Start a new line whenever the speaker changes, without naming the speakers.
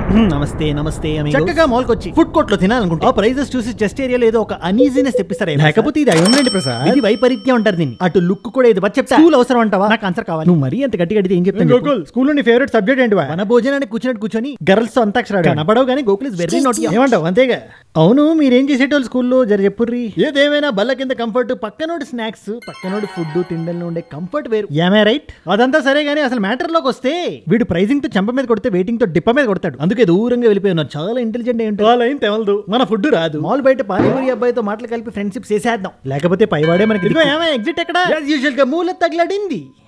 నమస్తే నమస్తే amigos.
చక్కగా మాల్కి వచ్చి ఫుడ్ కోర్ట్ లో తినాలనుకుంటే
ఆ ప్రైజెస్ చూసి చెస్ట్ ఏరియాలో ఏదో ఒక అనీజీనెస్ తెప్పిస్తారా
లేకపోతే ఇది అయ్యండి ప్రసాద్
ఇది వైపరీత్యం అంటారు దీన్ని
అటు లుక్ కూడా ఇది వచ్చి చెప్తా
స్కూల్ అవసరం అంటావా
నాకు ఆన్సర్ కావాలి
నువ్వు మరీ అంత గట్టిగా అడిగితే ఏం చెప్తాను చెప్పు?
గోకుల్ స్కూల్లో నీ ఫేవరెట్ సబ్జెక్ట్ ఏంటి
మన భోజనానికి కూర్చున్నట్టు కూర్చొని
గర్ల్స్ తో అంతాక్షరాడు
కనపడవు కానీ గోకుల్ ఇస్ వెరీ నోట్
ఏమంటావు అంతేగా అవును మీరేం చేసేటోళ్ళు స్కూల్లో జర చెప్పుర్రి
ఏదేమైనా బల్ల కింద కంఫర్ట్ పక్కనోడి స్నాక్స్ పక్కనోడి ఫుడ్ తిండల్లో ఉండే కంఫర్ట్ వేరు
ఏమే రైట్ అదంతా సరే గానీ అసలు మ్యాటర్ లోకి వస్తే వీడు ప్రైజింగ్ తో చెంప మీద కొడితే వెయిటింగ్ తో డిప్ప మీద కొడతాడు
అందుకే దూరంగా వెళ్ళిపోయి ఉన్నారు చాలా ఇంటెలిజెంట్ ఏంటో
వాళ్ళేం తెవలదు మన ఫుడ్ రాదు
మాల్ బయట పానీపూరి అబ్బాయితో మాటలు కలిపి ఫ్రెండ్షిప్ చేసేద్దాం
లేకపోతే పైవాడే మనకి
ఇదిగో ఏమైనా ఎగ్జిట్ ఎక్కడ
యూజువల్ గా మూల తగలడింది